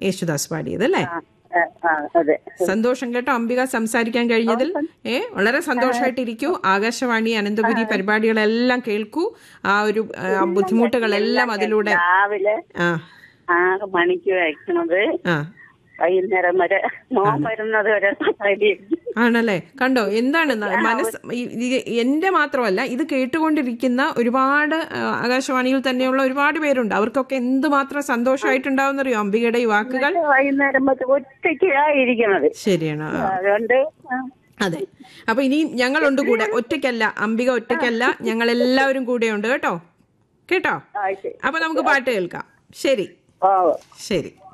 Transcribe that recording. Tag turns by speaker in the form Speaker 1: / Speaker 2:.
Speaker 1: യേശുദാസ് പാടിയത് അല്ലേ
Speaker 2: ആ, ആ, ആ, അതെ
Speaker 1: സന്തോഷം കേട്ടോ അംബിക സംസാരിക്കാൻ കഴിഞ്ഞതിൽ ഏ വളരെ സന്തോഷമായിട്ടിരിക്കൂ ആകാശവാണി അനന്തപുരി പരിപാടികളെല്ലാം കേൾക്കൂ ആ ഒരു ആ, ബുദ്ധിമുട്ടുകളെല്ലാം അതിലൂടെ
Speaker 2: രാവിലെ
Speaker 1: ആ
Speaker 2: ആറ് മണിക്ക് വയ്ക്കണത്
Speaker 1: ആ
Speaker 2: വൈകുന്നേരം വരെ മോൻ വരുന്നത് വരെ റെഡിയാക്കി
Speaker 1: ആണല്ലേ കണ്ടോ എന്താണ് ന- മനസ്സ് ഈ- ഇത് എന്റെ മാത്രമല്ല ഇത് കേട്ടുകൊണ്ടിരിക്കുന്ന ഒരുപാട് ആ, ആകാശവാണിയിൽ തന്നെയുള്ള ഒരുപാട് പേരുണ്ട് അവർക്കൊക്കെ എന്തുമാത്രം സന്തോഷമായിട്ടുണ്ടാവുന്നറിയോ അംബികയുടെ ഈ വാക്കുകൾ
Speaker 2: വൈകുന്നേരം വരെ ഒറ്റയ്ക്കായിരിക്കണത്
Speaker 1: ശരിയാണ് ആ.
Speaker 2: അതുകൊണ്ട് ആ,
Speaker 1: അതെ അപ്പൊ ഇനി ഞങ്ങളുണ്ട് കൂടെ ഒറ്റയ്ക്കല്ല അംബിക ഒറ്റയ്ക്കല്ല ഞങ്ങൾ എല്ലാവരും കൂടെ ഉണ്ട് കേട്ടോ കേട്ടോ
Speaker 2: ആ, ശരി.
Speaker 1: അപ്പൊ നമുക്ക് പാട്ട് കേൾക്കാം ശരി
Speaker 2: ഓ
Speaker 1: ശരി